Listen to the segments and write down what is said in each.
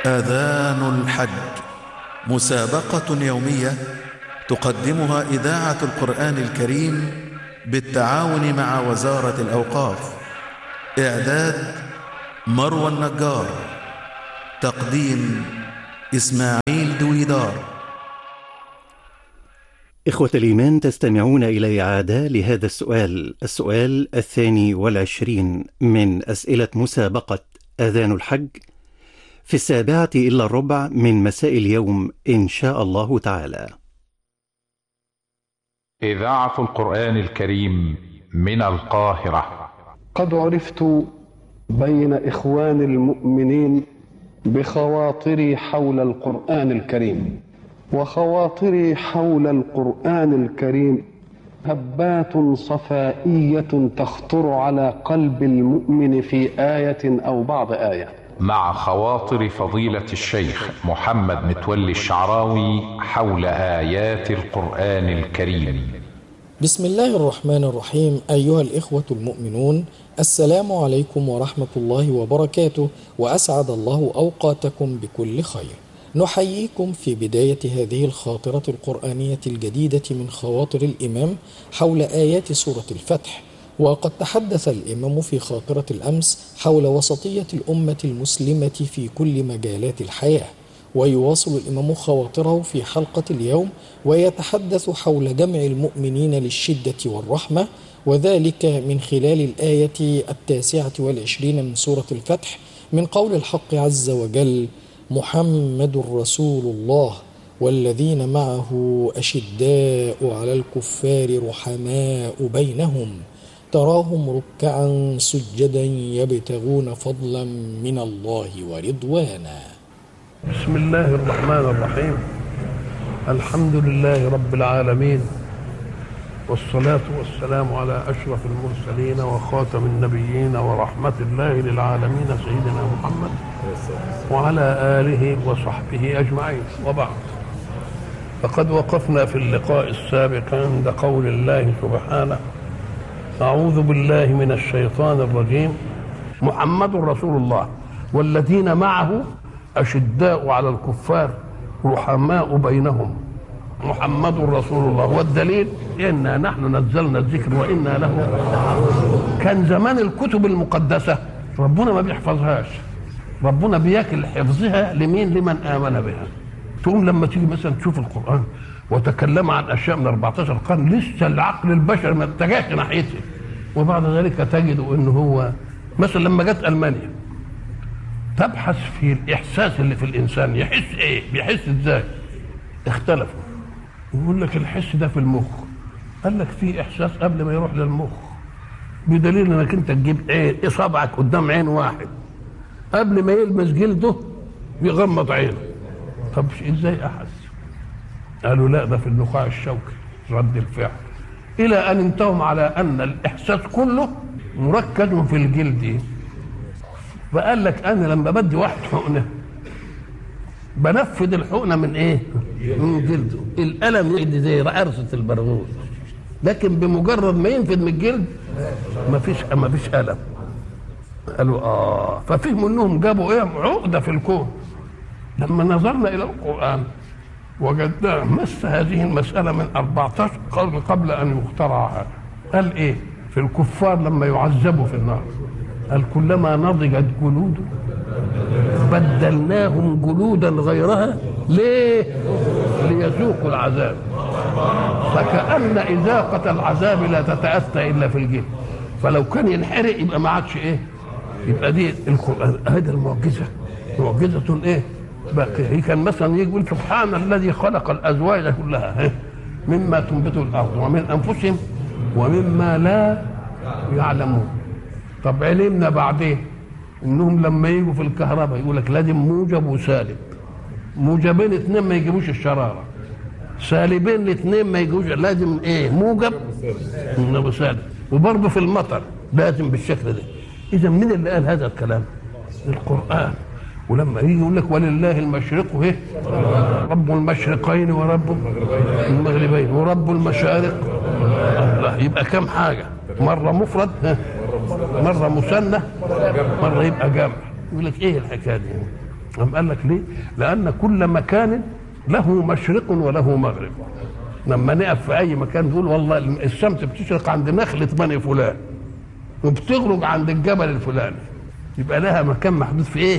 آذان الحج مسابقة يومية تقدمها إذاعة القرآن الكريم بالتعاون مع وزارة الأوقاف إعداد مروى النجار تقديم إسماعيل دويدار إخوة الإيمان تستمعون إلى إعادة لهذا السؤال السؤال الثاني والعشرين من أسئلة مسابقة أذان الحج في السابعة إلا الربع من مساء اليوم إن شاء الله تعالى إذاعة القرآن الكريم من القاهرة قد عرفت بين إخوان المؤمنين بخواطري حول القرآن الكريم وخواطري حول القرآن الكريم هبات صفائية تخطر على قلب المؤمن في آية أو بعض آية مع خواطر فضيلة الشيخ محمد متولي الشعراوي حول آيات القرآن الكريم بسم الله الرحمن الرحيم أيها الإخوة المؤمنون السلام عليكم ورحمة الله وبركاته وأسعد الله أوقاتكم بكل خير نحييكم في بداية هذه الخاطرة القرآنية الجديدة من خواطر الإمام حول آيات سورة الفتح وقد تحدث الإمام في خاطرة الأمس حول وسطية الأمة المسلمة في كل مجالات الحياة ويواصل الإمام خواطره في حلقة اليوم ويتحدث حول جمع المؤمنين للشدة والرحمة وذلك من خلال الآية التاسعة والعشرين من سورة الفتح من قول الحق عز وجل محمد رسول الله والذين معه أشداء على الكفار رحماء بينهم تراهم ركعا سجدا يبتغون فضلا من الله ورضوانا بسم الله الرحمن الرحيم الحمد لله رب العالمين والصلاة والسلام على أشرف المرسلين وخاتم النبيين ورحمة الله للعالمين سيدنا محمد وعلى آله وصحبه أجمعين وبعد فقد وقفنا في اللقاء السابق عند قول الله سبحانه أعوذ بالله من الشيطان الرجيم محمد رسول الله والذين معه أشداء على الكفار رحماء بينهم محمد رسول الله والدليل إنا نحن نزلنا الذكر وإنا له كان زمان الكتب المقدسة ربنا ما بيحفظهاش ربنا بياكل حفظها لمين لمن آمن بها تقوم لما تيجي مثلا تشوف القرآن وتكلم عن أشياء من 14 قرن لسه العقل البشري ما اتجهش ناحيته وبعد ذلك تجد أنه هو مثلا لما جت ألمانيا تبحث في الإحساس اللي في الإنسان يحس إيه بيحس إزاي اختلفوا يقول لك الحس ده في المخ قال لك في احساس قبل ما يروح للمخ بدليل انك انت تجيب عين اصابعك قدام عين واحد قبل ما يلمس جلده يغمض عينه طب ازاي احس قالوا لا ده في النخاع الشوكي رد الفعل الى ان انتهوا على ان الاحساس كله مركز في الجلد فقال لك انا لما بدي واحد حقنه بنفذ الحقنه من ايه؟ من جلده الالم يدي زي عرسه البرغوث لكن بمجرد ما ينفذ من الجلد مفيش مفيش الم قالوا اه ففهموا انهم جابوا ايه عقده في الكون لما نظرنا الى القران وجدناه مس هذه المساله من 14 قرن قبل ان يخترع هذا قال ايه في الكفار لما يعذبوا في النار قال كلما نضجت جلوده بدلناهم جلودا غيرها ليه ليذوقوا العذاب فكأن إذاقة العذاب لا تتأتى إلا في الجلد فلو كان ينحرق يبقى ما عادش إيه يبقى دي القرآن هذه المعجزة معجزة إيه باقية هي كان مثلا يقول سبحان الذي خلق الأزواج كلها مما تنبت الأرض ومن أنفسهم ومما لا يعلمون طب علمنا بعدين انهم لما يجوا في الكهرباء يقول لك لازم موجب وسالب موجبين اثنين ما يجيبوش الشراره سالبين الاثنين ما يجيبوش لازم ايه موجب وسالب وبرضه في المطر لازم بالشكل ده اذا مين اللي قال هذا الكلام القران ولما يجي يقول لك ولله المشرق ايه رب المشرقين ورب المغربين ورب المشارق الله يبقى كم حاجه مره مفرد مره مثنى مره يبقى جمع يقول لك ايه الحكايه دي أم قال لك ليه لأن كل مكان له مشرق وله مغرب لما نقف في أي مكان نقول والله الشمس بتشرق عند نخلة بني فلان وبتغرب عند الجبل الفلاني يبقى لها مكان محدود في ايه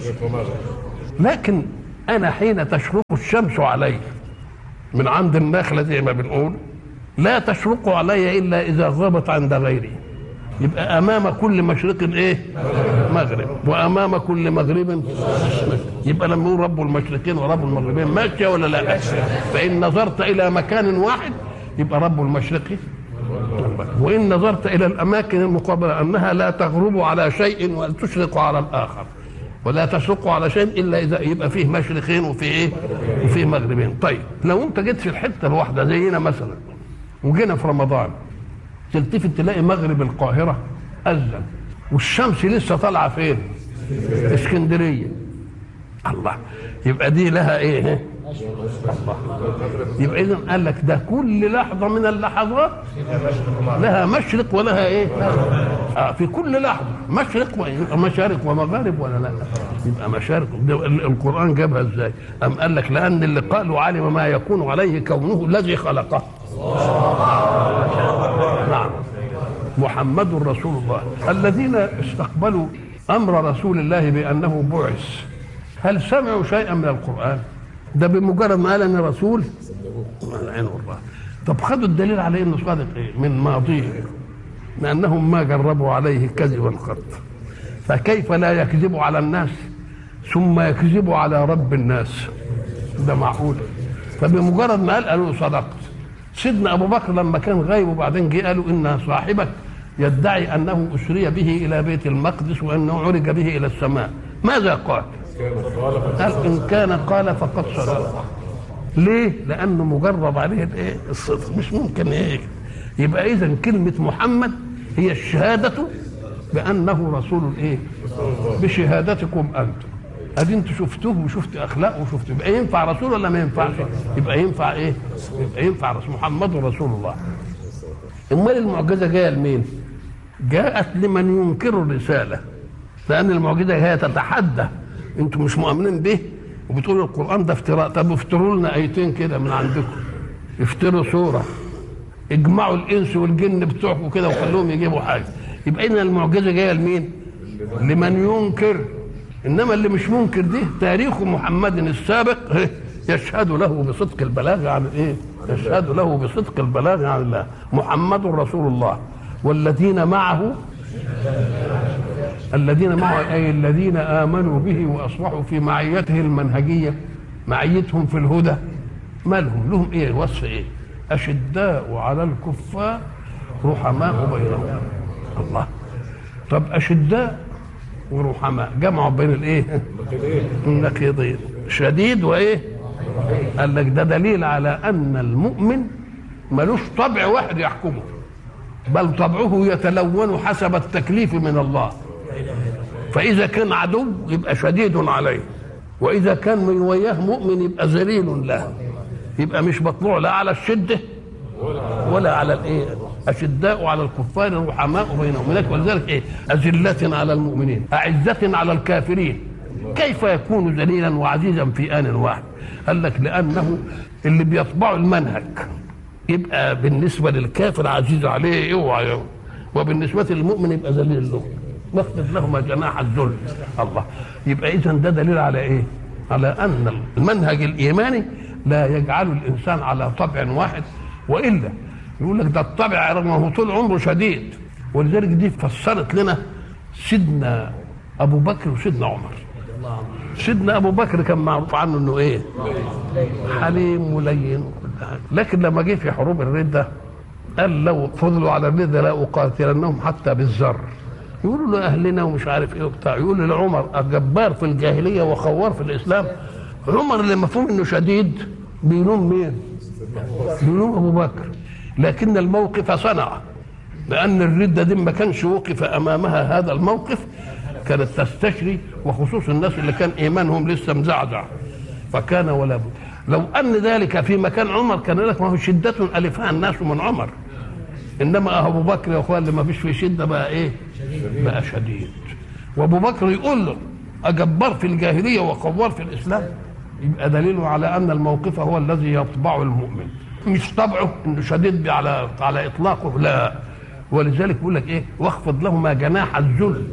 لكن انا حين تشرق الشمس علي من عند النخله زي ما بنقول لا تشرق علي الا اذا غابت عند غيري يبقى امام كل مشرق ايه مغرب وامام كل مغرب مشرق يبقى لما يقول رب المشرقين ورب المغربين ماشيه ولا لا فان نظرت الى مكان واحد يبقى رب المشرق وان نظرت الى الاماكن المقابله انها لا تغرب على شيء وتشرق على الاخر ولا تشرق على شيء الا اذا يبقى فيه مشرقين وفيه ايه وفيه مغربين طيب لو انت جيت في الحته الواحده زينا مثلا وجينا في رمضان تلتفت تلاقي مغرب القاهره اذن والشمس لسه طالعه فين اسكندريه الله يبقى دي لها ايه الله يبقى اذا قال لك ده كل لحظه من اللحظات لها مشرق ولها ايه آه في كل لحظه مشرق ومشارق ومغارب ولا لا يبقى مشارق ده القران جابها ازاي ام قال لك لان اللي قالوا علم ما يكون عليه كونه الذي خلقه نعم محمد رسول الله الذين استقبلوا امر رسول الله بانه بعث هل سمعوا شيئا من القران ده بمجرد ما قال ان رسول عين الله طب خدوا الدليل على انه صادق ايه من ماضيه لانهم ما جربوا عليه كذبا قط فكيف لا يكذب على الناس ثم يكذب على رب الناس ده معقول فبمجرد ما قال قالوا صدقت سيدنا ابو بكر لما كان غايب وبعدين جه قالوا ان صاحبك يدعي انه اسري به الى بيت المقدس وانه عرج به الى السماء ماذا قال؟ قال ان كان قال فقد صدق ليه؟ لانه مجرب عليه الايه؟ الصدق مش ممكن ايه يبقى اذا كلمه محمد هي الشهاده بانه رسول الايه؟ بشهادتكم انتم ادي انتوا شفتوه وشفت اخلاقه وشفت يبقى ينفع رسول ولا ما ينفعش؟ يبقى ينفع ايه؟ يبقى ينفع رسول محمد رسول الله امال المعجزه جايه لمين؟ جاءت لمن ينكر الرساله لان المعجزه هي تتحدى انتم مش مؤمنين به وبتقولوا القران ده افتراء طب افتروا لنا ايتين كده من عندكم افتروا سوره اجمعوا الانس والجن بتوعكم كده وخلوهم يجيبوا حاجه يبقى ان المعجزه جايه لمين؟ لمن ينكر انما اللي مش منكر دي تاريخ محمد السابق يشهد له بصدق البلاغ عن ايه؟ يشهد له بصدق البلاغ عن الله محمد رسول الله والذين معه الذين معه اي الذين امنوا به واصبحوا في معيته المنهجيه معيتهم في الهدى ما لهم لهم ايه وصف ايه اشداء على الكفار رحماء بينهم الله طب اشداء ورحماء جمعوا بين الايه النقيضين شديد وايه قال لك ده دليل على ان المؤمن ملوش طبع واحد يحكمه بل طبعه يتلون حسب التكليف من الله فإذا كان عدو يبقى شديد عليه وإذا كان من وياه مؤمن يبقى ذليل له يبقى مش مطلوع لا على الشدة ولا على الايه أشداء على الكفار رحماء بينهم هناك ولذلك ايه أذلة على المؤمنين أعزة على الكافرين كيف يكون ذليلا وعزيزا في آن واحد قال لك لأنه اللي بيطبعوا المنهج يبقى بالنسبة للكافر عزيز عليه اوعى وبالنسبة للمؤمن يبقى ذليل له واخفض لهما جناح الذل الله يبقى اذا ده دليل على ايه على ان المنهج الايماني لا يجعل الانسان على طبع واحد والا يقول لك ده الطبع رغم هو طول عمره شديد ولذلك دي فسرت لنا سيدنا ابو بكر وسيدنا عمر سيدنا ابو بكر كان معروف عنه انه ايه حليم ولين لكن لما جه في حروب الرده قال لو فضلوا على الرده لا اقاتلنهم حتى بالذر يقولوا له اهلنا ومش عارف ايه وبتاع يقول لعمر جبار في الجاهليه وخوار في الاسلام عمر اللي مفهوم انه شديد بيلوم مين؟ بيلوم ابو بكر لكن الموقف صنع لان الرده دي ما كانش وقف امامها هذا الموقف كانت تستشري وخصوص الناس اللي كان ايمانهم لسه مزعزع فكان ولا بد لو ان ذلك في مكان عمر كان لك ما هو شده الفها الناس من عمر انما ابو بكر يا اخوان اللي ما فيش فيه شده بقى ايه؟ بقى شديد وابو بكر يقول له أجبار في الجاهلية وقوار في الإسلام يبقى دليل على أن الموقف هو الذي يطبعه المؤمن مش طبعه انه شديد على على اطلاقه لا ولذلك بيقول لك ايه واخفض لهما جناح الذل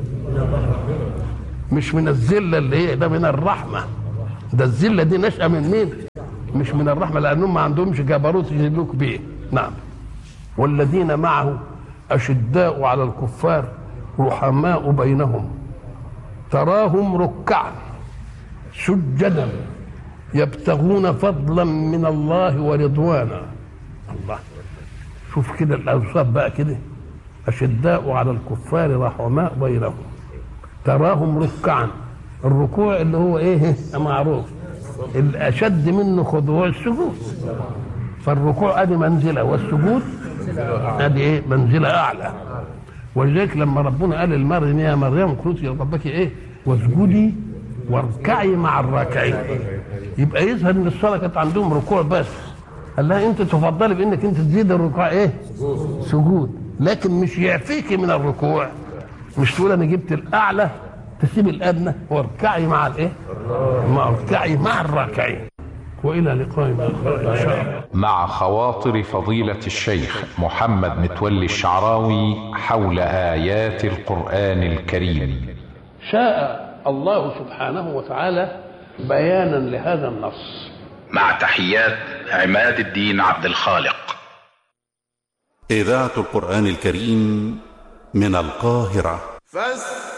مش من الذله اللي هي ده من الرحمه ده الذله دي نشأة من مين؟ مش من الرحمه لانهم ما عندهمش جبروت يجيبوك بيه نعم والذين معه اشداء على الكفار رحماء بينهم تراهم ركعا سجدا يبتغون فضلا من الله ورضوانا الله شوف كده الاوصاف بقى كده اشداء على الكفار رحماء بينهم تراهم ركعا الركوع اللي هو ايه معروف الاشد منه خضوع السجود فالركوع ادي منزله والسجود ادي ايه منزله اعلى ولذلك لما ربنا قال للمريم يا مريم قلت يا ربك ايه واسجدي واركعي مع الراكعين يبقى يظهر ان الصلاه كانت عندهم ركوع بس قال لها انت تفضلي بانك انت تزيد الركوع ايه سجود لكن مش يعفيك من الركوع مش تقول انا جبت الاعلى تسيب الادنى واركعي مع الايه مع اركعي مع الراكعين والى لقاء اخر ان شاء الله مع خواطر فضيلة الشيخ محمد متولي الشعراوي حول آيات القرآن الكريم شاء الله سبحانه وتعالى بيانا لهذا النص مع تحيات عماد الدين عبد الخالق إذاعة القرآن الكريم من القاهرة فاستمعوا